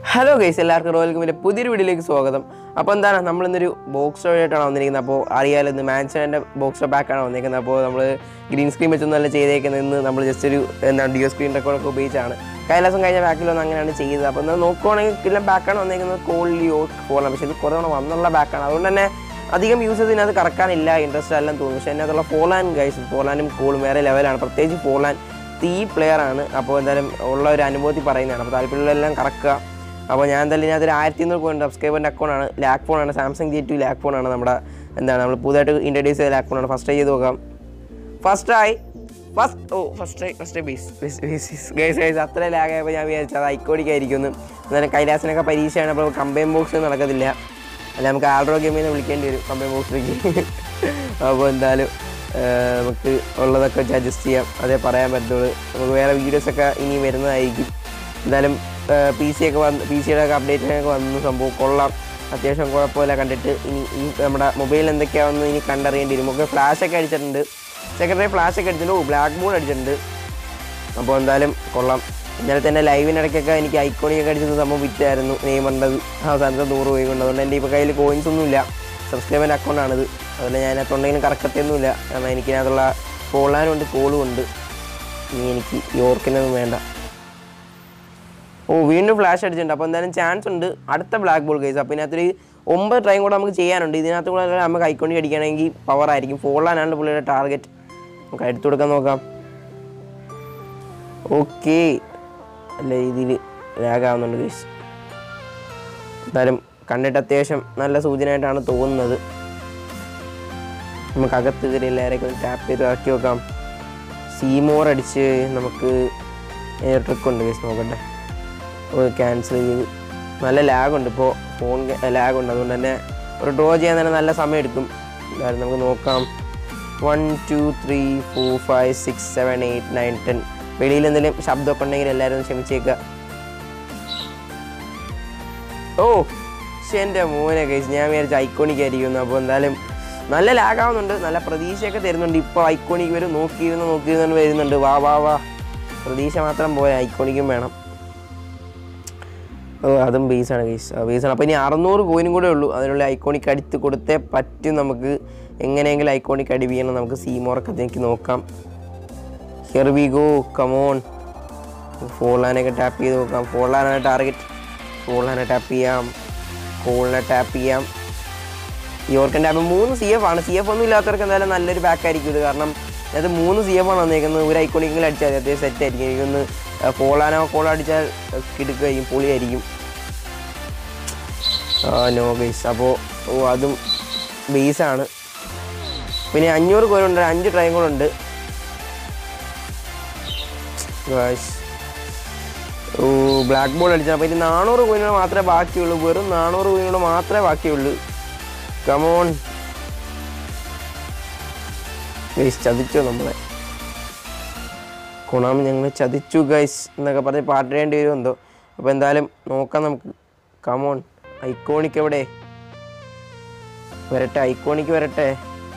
hello guys എല്ലാവർക്കും royal കമ്മിലെ പുതിയൊരു വീഡിയോയിലേക്ക് സ്വാഗതം അപ്പോൾ എന്താണ് നമ്മളിന്നൊരു ബോക്സ് ആയിട്ടാണ് വന്നിരിക്കുന്നത് അപ്പോൾ അറിയാലോ ഇന്ന് മാൻഷൻ്റെ ബോക്സ് ബാക്കാണ് വന്നിരിക്കുന്നത് അപ്പോൾ നമ്മൾ ഗ്രീൻ സ്ക്രീൻ വെച്ചൊന്നുമല്ല ചെയ്തേക്കുന്നത് ഇന്ന് നമ്മൾ ജസ്റ്റ് ഒരു എന്താണ് ഡിയോ സ്ക്രീൻ റെക്കോർഡൊക്കെ ഉപയോഗിച്ചാണ് കൈലാസം കഴിഞ്ഞ ബാക്കിൽ വന്ന് അങ്ങനെയാണ് ചെയ്തത് അപ്പോൾ എന്നാൽ നോക്കുവാണെങ്കിൽ കില്ല ബാക്കാണ് വന്നിരിക്കുന്നത് കോളിയോ ഫോളാണ് പക്ഷേ ഇത് കുറേ തവണ വന്നുള്ള ബാക്കാണ് അതുകൊണ്ട് തന്നെ അധികം യൂസേഴ്സ് ഇതിനകത്ത് കറക്കാനില്ല ഇൻട്രസ്റ്റ് അല്ലെന്ന് തോന്നുന്നു പക്ഷേ അതിനകത്തുള്ള ഫോളാൻ ഗൈസ് ഫോളാനും കോളും വേറെ ലെവലാണ് പ്രത്യേകിച്ച് ഫോളാൻ തീ പ്ലെയർ ആണ് അപ്പോൾ എന്തായാലും ഉള്ള ഒരു അനുഭവത്തിൽ പറയുന്നതാണ് അപ്പോൾ താല്പര്യമുള്ളതെല്ലാം കറക്കുക അപ്പോൾ ഞാൻ എന്തായാലും ഇതിനകത്ത് ഒരു ആയിരത്തി ഇരുന്നൂറ് പോയിന്റ് സബ്സ്ക്രൈബറിൻ്റെ അക്കൗണ്ടാണ് ലാക്ക് ഫോണാണ് സാംസങ് ജി ടു ലാക്ക് ഫോണാണ് നമ്മുടെ എന്താണ് നമ്മൾ പുതുതായിട്ട് ഇൻട്രൊഡ്യൂസ് ചെയ്ത ലാക്ക് ഫോണാണ് ഫസ്റ്റ് ട്രൈ ചെയ്ത് നോക്കാം ഫസ്റ്റ് ആയി ഫസ്റ്റ് ഓ first try first base guys guys അത്ര ലാഗ് ആയപ്പോൾ ഞാൻ വിചാരിച്ചത് അത് ഐക്കോണിക്കായിരിക്കും എന്ന് എന്നാലും കൈലാസിനൊക്കെ പരീക്ഷയാണ് അപ്പോൾ കമ്പൈൻ ബോക്സ് നടക്കത്തില്ല അല്ല നമുക്ക് ആൾറോ ഗെയിമിൽ നിന്ന് വിളിക്കേണ്ടി വരും കമ്പൈൻ ബോക്സിലേക്ക് അപ്പോൾ എന്തായാലും ഏർ, നമുക്ക് ഉള്ളതൊക്കെ വെച്ച് അഡ്ജസ്റ്റ് ചെയ്യാം അതേ പറയാൻ പറ്റുള്ളൂ നമുക്ക് വേറെ വീഡിയോസൊക്കെ ഇനി വരുന്നതായിരിക്കും എന്തായാലും പി സി ഒക്കെ വന്ന് പി സിയുടെ ഒക്കെ അപ്ഡേറ്റിനൊക്കെ വന്നു സംഭവം കൊള്ളാം അത്യാവശ്യം കുഴപ്പമില്ല കണ്ടിട്ട് ഇനി ഈ നമ്മുടെ മൊബൈൽ എന്തൊക്കെയാണെന്ന് ഇനി കണ്ടറിയേണ്ടി വരും നമുക്ക് ഫ്ലാഷ് ഒക്കെ അടിച്ചിട്ടുണ്ട് സെക്കൻഡറി ഫ്ലാഷ് ഒക്കെ അടിച്ചിട്ടുണ്ട് ബ്ലാക്ക് ബോർഡ് അടിച്ചിട്ടുണ്ട് അപ്പോൾ എന്തായാലും കൊള്ളാം ഇന്നലെ തന്നെ ലൈവിനിടയ്ക്കൊക്കെ എനിക്ക് ഐക്കോണിക്കൊക്കെ അടിച്ചത് സംഭവം വിറ്റായിരുന്നു നെയ്മണ്ടത് അവസാനത്തെ നൂറ് പോയി കൊണ്ട് അതുകൊണ്ട് എൻ്റെ ഇപ്പോൾ കയ്യിൽ കോയിൻസ് ഒന്നുമില്ല സബ്സ്ക്രൈബറിൻ്റെ അക്കൗണ്ടാണിത് അതുപോലെ ഞാൻ അതിനകത്തുണ്ടെങ്കിലും കറക്കത്തൊന്നുമില്ല കാരണം എനിക്കതിനകത്തുള്ള പോളാനുണ്ട് കോളും ഉണ്ട് ഇനി എനിക്ക് യോർക്കിനൊന്നും വേണ്ട ഓ വീണ്ടും ഫ്ലാഷ് അടിച്ചിട്ടുണ്ട് അപ്പോൾ എന്തായാലും ചാൻസ് ഉണ്ട് അടുത്ത ബ്ലാക്ക് ബോൾ കേസ് അപ്പോൾ ഇതിനകത്തൊരു ഒമ്പത് ട്രൈം കൂടെ നമുക്ക് ചെയ്യാനുണ്ട് ഇതിനകത്ത് കൂടെ നമുക്ക് ഐക്കോണി അടിക്കുകയാണെങ്കിൽ പവർ ആയിരിക്കും ഫോളാനാണ് പുള്ളിയുടെ ടാർഗറ്റ് നമുക്ക് എടുത്തു കൊടുക്കാൻ നോക്കാം ഓക്കെ നല്ല രീതിയിൽ ലാഗാവുന്നുണ്ട് കേസ് എന്തായാലും കണ്ടിട്ട് അത്യാവശ്യം നല്ല സൂചനയായിട്ടാണ് തോന്നുന്നത് നമുക്ക് അകത്ത് കയറി എല്ലാവരെയൊക്കെ ഒന്ന് ടാപ്പ് ചെയ്ത് ഇറക്കി നോക്കാം സീമോർ അടിച്ച് നമുക്ക് ട്രിക്ക് ഉണ്ട് കേസ് നോക്കട്ടെ ക്യാൻസൽ ചെയ്ത് നല്ല ലാഗുണ്ട് ഇപ്പോൾ ഫോൺ ലാഗുണ്ട് അതുകൊണ്ട് തന്നെ ഒരു ഡ്രോ ചെയ്യാൻ തന്നെ നല്ല സമയം എടുക്കും എന്തായാലും നമുക്ക് നോക്കാം one two three four five six seven eight nine ten വെളിയിൽ എന്തെങ്കിലും ശബ്ദമൊക്കെ ഉണ്ടെങ്കിൽ എല്ലാവരും ഒന്ന് ക്ഷമിച്ചേക്കുക ഓ പക്ഷെ എൻ്റെ മോനെ കഴിച്ച് ഞാൻ വിചാരിച്ച ഐക്കോണിക് ആയിരിക്കുന്നു അപ്പോൾ എന്തായാലും നല്ല ലാഗാവുന്നുണ്ട് നല്ല പ്രതീക്ഷയൊക്കെ തരുന്നുണ്ട് ഇപ്പോൾ ഐക്കോണിക് വരും നോക്കിയിരുന്ന് നോക്കിയിരുന്ന് വരുന്നുണ്ട് വാ വാ വാ പ്രതീക്ഷ മാത്രം പോരാ ഐക്കോണിക്കും വേണം ഓ അതും ബേസാണ് ബേസ് ബേസാണ് അപ്പോൾ ഇനി അറുന്നൂറ് കോയിനും കൂടെ ഉള്ളൂ അതിനുള്ള ഐക്കോണിക് അടിത്ത് കൊടുത്തേ പറ്റും നമുക്ക് എങ്ങനെയെങ്കിലും ഐക്കോണിക് അടിപ്പിക്കണം നമുക്ക് സീമോറൊക്കെ എനിക്ക് നോക്കാം ഹിയർ വി ഗോ കമോൺ ഫോളാനൊക്കെ ടാപ്പ് ചെയ്ത് നോക്കാം ഫോളാനാണ് ടാർഗറ്റ് ഫോളാനെ ടാപ്പ് ചെയ്യാം കോളിനെ ടാപ്പ് ചെയ്യാം യോർക്കൻ ടാപ്പ് മൂന്ന് സി എഫ് ആണ് സി എഫ് ഒന്നും ഇല്ലാത്തവർക്ക് എന്തായാലും നല്ലൊരു ബാക്ക് ആയിരിക്കും ഇത് കാരണം അത് മൂന്ന് സി എഫ് ആണ് വന്നേക്കുന്നത് ഒരു ഐക്കോണിക്കെങ്കിലും അടിച്ചാൽ മതി അത്യാവശ്യം സെറ്റ് ആയിരിക്കും എനിക്കൊന്ന് ഫോളാനോ കോളോ അടിച്ചാൽ കിടുക്കുകയും പൊളിയായിരിക്കും നോ ബേസ് അപ്പോൾ ഓ അതും ബേസാണ് പിന്നെ അഞ്ഞൂറ് കോലുണ്ട് അഞ്ച് ട്രൈം കൂടെ ഉണ്ട് ഗായ്സ് ഓ ബ്ലാക്ക് ബോൾ അടിച്ചാൽ അപ്പോൾ ഇനി നാനൂറ് കോയിനുകൾ മാത്രമേ ബാക്കിയുള്ളൂ വെറും നാനൂറ് കോയിനുകൾ മാത്രമേ ബാക്കിയുള്ളൂ കമോൺ ഗൈസ് ചതിച്ചു നമ്മളെ കൊണാമി ഞങ്ങൾ ചതിച്ചു ഗൈസ് എന്നൊക്കെ പറഞ്ഞ് പാട്ടിടേണ്ടി വരും എന്തോ അപ്പോൾ എന്തായാലും നോക്കാം നമുക്ക് കമോൺ ഐക്കോണിക് എവിടെ വരട്ടെ ഐക്കോണിക്ക് വരട്ടെ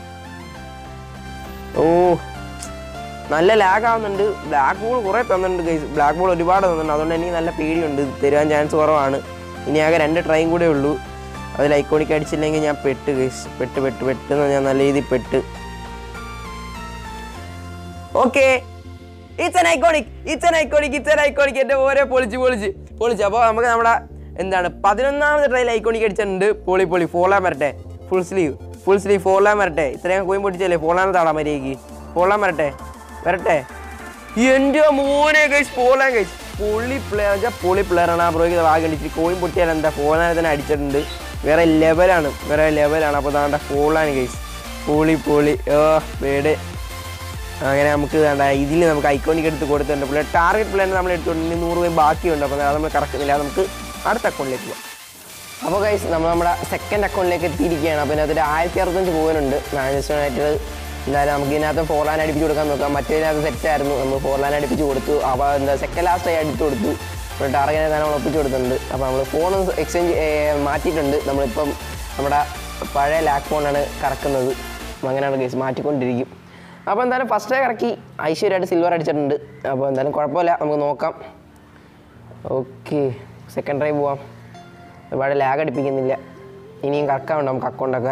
ഓ നല്ല ലാഗ് ആവുന്നുണ്ട് ബ്ലാക്ക് ബോൾ കുറേ തന്നിട്ടുണ്ട് ഗൈസ് ബ്ലാക്ക് ബോൾ ഒരുപാട് തന്നിട്ടുണ്ട് അതുകൊണ്ട് എനിക്ക് നല്ല പേടിയുണ്ട് തരുവാൻ ചാൻസ് കുറവാണ് ഇനി ആകെ രണ്ട് ട്രൈം കൂടെ ഉള്ളൂ അതിൽ ഐക്കോണിക്ക് അടിച്ചില്ലെങ്കിൽ ഞാൻ പെട്ട് ഗൈസ് പെട്ട് പെട്ട് പെട്ടെന്ന് ഞാൻ നല്ല രീതിയിൽ പെട്ട് okay it's an iconic it's an iconic it's an iconic എൻ്റെ ഓരോ പൊളിച്ച് പൊളിച്ച് പൊളിച്ച് അപ്പോൾ നമുക്ക് നമ്മുടെ എന്താണ് പതിനൊന്നാമത് ട്രയൽ ഐക്കോണിക് അടിച്ചിട്ടുണ്ട് പൊളി പൊളി ഫോളാൻ വരട്ടെ ഫുൾ സ്ലീവ് ഫുൾ സ്ലീവ് ഫോളാൻ വരട്ടെ ഇത്രയും കോയും പൊട്ടിച്ചല്ലേ ഫോളാൻ താടാ മര്യാദയ്ക്ക് ഫോളാൻ വരട്ടെ വരട്ടെ എൻ്റെ മോനെ കഴിച്ച് ഫോളാൻ കഴിച്ച് പൊളി പ്ലെയർ വെച്ചാൽ പൊളി പ്ലെയറാണ് ആ ബ്രോയ്ക്ക് വാഗടിച്ച് കോയും പൊട്ടിയാൽ എന്താ ഫോളാനെ തന്നെ അടിച്ചിട്ടുണ്ട് വേറെ ലെവലാണ് വേറെ ലെവലാണ് അപ്പോൾ താണ്ട ഫോളാൻ കഴിച്ച് പൊളി പൊളി ഓ പേട് അങ്ങനെ നമുക്ക് വേണ്ട ഇതിൽ നമുക്ക് ഐക്കോണിക് എടുത്ത് കൊടുത്തിട്ടുണ്ട് പുള്ളി ടാർഗറ്റ് പ്ലാൻ നമ്മൾ എടുത്തുകൊണ്ട് ഇനി നൂറ് രൂപ ബാക്കിയുണ്ട് അപ്പോൾ അത് നമ്മൾ കറക്കുന്നില്ല അത് നമുക്ക് അടുത്ത അക്കൗണ്ടിലേക്ക് പോകാം അപ്പോൾ ഗൈസ് നമ്മൾ നമ്മുടെ സെക്കൻഡ് അക്കൗണ്ടിലേക്ക് എത്തിയിരിക്കുകയാണ് അപ്പോൾ ഇതിനകത്ത് ഒരു ആയിരത്തി അറുപത്തഞ്ച് പോയിനുണ്ട് മാഞ്ചസ്റ്റർ യുണൈറ്റഡ് എന്തായാലും നമുക്ക് ഇതിനകത്ത് ഫോർ ലാൻ അടുപ്പിച്ച് കൊടുക്കാൻ നോക്കാം മറ്റേതിനകത്ത് സെറ്റ് ആയിരുന്നു നമ്മൾ ഫോർ ലാൻ അടുപ്പിച്ച് കൊടുത്തു അപ്പോൾ എന്താ സെക്കൻഡ് ലാസ്റ്റ് ആയി അടുത്ത് കൊടുത്തു നമ്മൾ ടാർഗറ്റ് നമ്മൾ ഒപ്പിച്ച് കൊടുത്തിട്ടുണ്ട് അപ്പോൾ നമ്മൾ ഫോൺ എക്സ്ചേഞ്ച് മാറ്റിയിട്ടുണ്ട് നമ്മളിപ്പം നമ്മുടെ പഴയ ലാക്ക് ഫോണാണ് കറക്കുന്നത് അപ്പോൾ അങ്ങനെയാണ് ഗൈസ് മാറ്റിക്കൊണ്ടിരിക്കും അപ്പോൾ എന്തായാലും ഫസ്റ്റ് ഡേ കറക്കി ഐശ്വര്യമായിട്ട് സിൽവർ അടിച്ചിട്ടുണ്ട് അപ്പോൾ എന്തായാലും കുഴപ്പമില്ല നമുക്ക് നോക്കാം ഓക്കെ സെക്കൻഡ് ഡ്രൈവ് പോവാം ഒരുപാട് ലാഗ് അടിപ്പിക്കുന്നില്ല ഇനിയും കറക്കാറുണ്ട് നമുക്ക് അക്കൗണ്ടൊക്കെ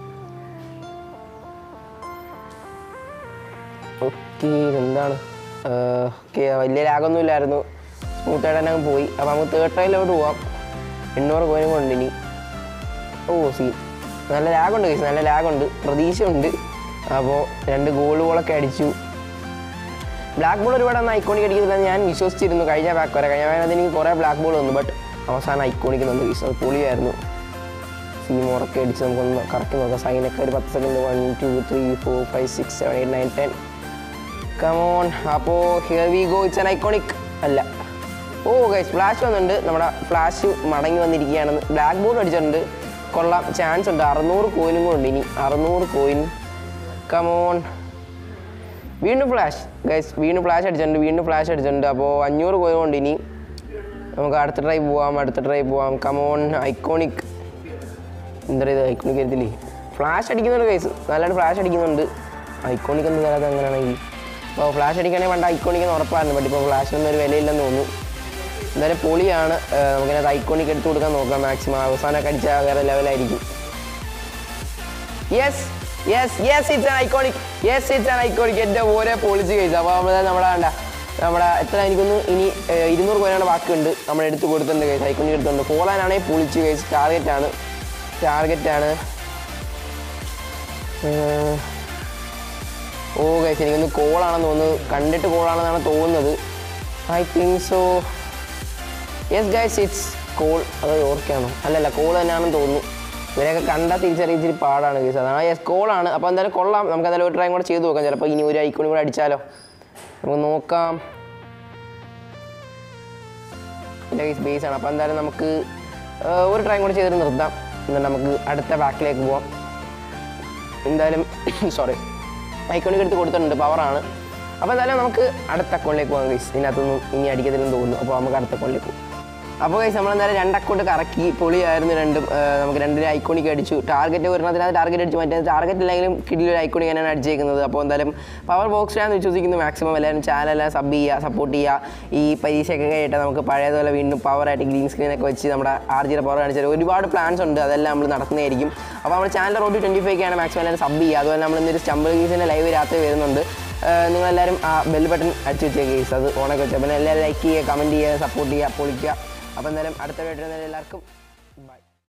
ഓക്കെ എന്താണ് ഓക്കെ വലിയ ലാഗൊന്നും ഇല്ലായിരുന്നു സ്മൂത്തായിട്ട് തന്നെ അങ്ങ് പോയി അപ്പോൾ നമുക്ക് തേർഡ് ട്രയലിലോട്ട് പോവാം എണ്ണൂറ് കോയിനും കൊണ്ട് ഇനി ഓ സീ നല്ല ലാഗുണ്ട് കേസ് നല്ല ലാഗുണ്ട് പ്രതീക്ഷയുണ്ട് അപ്പോൾ രണ്ട് ഗോളുകളൊക്കെ അടിച്ചു ബ്ലാക്ക് ബോൾ ഒരുപാട് അന്ന് ഐക്കോണിക് അടിക്കുന്നില്ല ഞാൻ വിശ്വസിച്ചിരുന്നു കഴിഞ്ഞ ബാക്ക് വരെ കഴിഞ്ഞ വേനൽ എനിക്ക് കുറേ ബ്ലാക്ക് ബോൾ വന്നു ബട്ട് അവസാനം ഐക്കോണിക് നിന്ന് കേസ് അത് പൊളിയായിരുന്നു സീമോറൊക്കെ അടിച്ച് നമുക്കൊന്ന് കറക്കി നോക്കാം സൈനൊക്കെ ഒരു പത്ത് second one two three four five six seven eight nine ten come on അപ്പോൾ here we go it's an iconic അല്ല ഓ ഗൈസ് ഫ്ലാഷ് വന്നിട്ടുണ്ട് നമ്മുടെ ഫ്ലാഷ് മടങ്ങി വന്നിരിക്കുകയാണെന്ന് ബ്ലാക്ക് ബോർഡ് അടിച്ചിട്ടുണ്ട് കൊള്ളാം ചാൻസ് ഉണ്ട് അറുന്നൂറ് കോയിനും കൂടെ ഉണ്ട് ഇനി അറുന്നൂറ് കോയിൻ കമോൺ വീണ്ടും ഫ്ലാഷ് ഗൈസ് വീണ്ടും ഫ്ലാഷ് അടിച്ചിട്ടുണ്ട് വീണ്ടും ഫ്ലാഷ് അടിച്ചിട്ടുണ്ട് അപ്പോൾ അഞ്ഞൂറ് കോയിൻ കൊണ്ട് ഇനി നമുക്ക് അടുത്ത ട്രൈ പോവാം അടുത്ത ട്രൈ പോവാം കമോൺ ഐക്കോണിക് എന്താ ഇത് ഐക്കോണിക് എഴുതില്ലേ ഫ്ലാഷ് അടിക്കുന്നുണ്ട് കേസ് നല്ലതായിട്ട് ഫ്ലാഷ് അടിക്കുന്നുണ്ട് ഐക്കോണിക് എന്ന് തരാതെ അങ്ങനെയാണെങ്കിൽ അപ്പോൾ ഫ്ലാഷ് അടിക്കുകയാണെങ്കിൽ പണ്ട് ഐക്കോണിക് എന്ന് ഉറപ്പായിരുന്നു ബട്ട് ഇപ്പോൾ ഫ്ലാഷിനൊന്നും ഒരു വിലയില്ലെന്ന് തോന്നുന്നു എന്തായാലും പൊളിയാണ് ഏഹ് നമുക്കതിനകത്ത് ഐക്കോണിക് എടുത്ത് കൊടുക്കാൻ നോക്കാം മാക്സിമം അവസാനമൊക്കെ അടിച്ചാൽ വേറെ ലെവലായിരിക്കും yes yes yes it's an iconic yes it's an iconic എൻ്റെ ഓരോ പൊളിച്ച് കഴിച്ചു അപ്പോൾ നമ്മൾ നമ്മുടെ വേണ്ട നമ്മുടെ എത്ര എനിക്കൊന്ന് ഇനി ഏഹ്, ഇരുന്നൂറ് കോയിനാണ് ബാക്കിയുണ്ട് നമ്മൾ എടുത്ത് കൊടുത്തിട്ടുണ്ട് കേസ് ഐക്കോണിക് എടുത്തിട്ടുണ്ട് ഫോളാനാണെങ്കിൽ പൊളിച്ച് കേസ് ടാർഗറ്റാണ് ടാർഗറ്റാണ് ഓ ഗൈസ് എനിക്കൊന്ന് കോളാണെന്ന് തോന്നുന്നു കണ്ടിട്ട് കോളാണെന്നാണ് തോന്നുന്നത് I think so yes guys it's call അത് ഓർക്കാണോ അല്ലല്ല കോൾ തന്നെയാണെന്ന് തോന്നുന്നു ഇവരെയൊക്കെ കണ്ടാൽ തിരിച്ചറിയ ഇച്ചിരി പാടാണ് കേസ് അതാണ് യെസ് കോളാണ് അപ്പോൾ എന്തായാലും കൊള്ളാം നമുക്ക് എന്തായാലും ഒരു ട്രൈം കൂടെ ചെയ്ത് നോക്കാം ചിലപ്പോൾ ഇനി ഒരു ഐക്കോണി കൂടെ അടിച്ചാലോ നമുക്ക് നോക്കാം ഗൈസ് ബേസ് ആണ് അപ്പോൾ എന്തായാലും നമുക്ക് ആ, ഒരു ട്രൈം കൂടെ ചെയ്തിട്ട് നിർത്താം എന്നിട്ട് നമുക്ക് അടുത്ത ബാക്കിലേക്ക് പോവാം എന്തായാലും സോറി ഐക്കോണിക്ക് എടുത്ത് കൊടുത്തിട്ടുണ്ട് പവറാണ് അപ്പോൾ എന്തായാലും നമുക്ക് അടുത്ത അക്കൗണ്ടിലേക്ക് പോകാം ഗൈസ് ഇതിനകത്തൊന്നും ഇനി അടിക്കത്തില്ലെന്ന് തോന്നുന്നു അപ്പോൾ നമുക്ക് അടുത്ത അക്കൗണ്ടിലേക്ക് പോകും അപ്പോൾ ഗൈസ് നമ്മൾ എന്തായാലും രണ്ട് അക്കൗണ്ട് കറക്കി പൊളിയായിരുന്നു രണ്ടും ആ, നമുക്ക് രണ്ടിനും ഐക്കോണിക്ക് അടിച്ചു ടാർഗറ്റ് ഒരെണ്ണത്തിനകത്ത് ടാർഗറ്റ് അടിച്ചു മറ്റേ ടാർഗറ്റ് ഇല്ലെങ്കിലും കിഡിലൊരു ഐക്കോണിക് തന്നെയാണ് അടിച്ചേക്കുന്നത് അപ്പോൾ എന്തായാലും പവർ ബോക്സിലാണെന്ന് വിശ്വസിക്കുന്നു മാക്സിമം എല്ലാവരും ചാനലെല്ലാം സബ് ചെയ്യുക സപ്പോർട്ട് ചെയ്യുക ഈ പരീക്ഷയൊക്കെ കഴിഞ്ഞിട്ട് നമുക്ക് പഴയതുപോലെ വീണ്ടും പവറായിട്ട് ഗ്രീൻ സ്ക്രീനൊക്കെ വെച്ച് നമ്മുടെ ആർ ജിയുടെ പവർ കാണിച്ചാൽ ഒരുപാട് പ്ലാൻസ് ഉണ്ട് അതെല്ലാം നമ്മൾ നടത്തുന്നതായിരിക്കും അപ്പോൾ നമ്മുടെ ചാനൽ റോഡ് ട്വൻറ്റി ഫൈവ് ആണ് മാക്സിമം എല്ലാവരും സബ് ചെയ്യുക അതുപോലെ നമ്മൾ ഇന്നൊരു സ്റ്റംബിൾ ഗീസിൻ്റെ ലൈവ് രാത്രി വരുന്നുണ്ട് ഏഹ് നിങ്ങളെല്ലാവരും ആ ബെൽ ബട്ടൺ അടിച്ചു വെച്ചേക്ക് ഗീസ് അത് ഓണൊക്കെ വെച്ചാൽ പിന്നെ എല്ലാവരും ലൈക്ക് ചെയ്യുക കമൻറ്റ് ചെയ്യുക സപ്പോർട്ട് ചെയ്യുക പൊളിക്കുക അപ്പോൾ എന്തായാലും അടുത്ത വീട്ടിൽ എല്ലാവർക്കും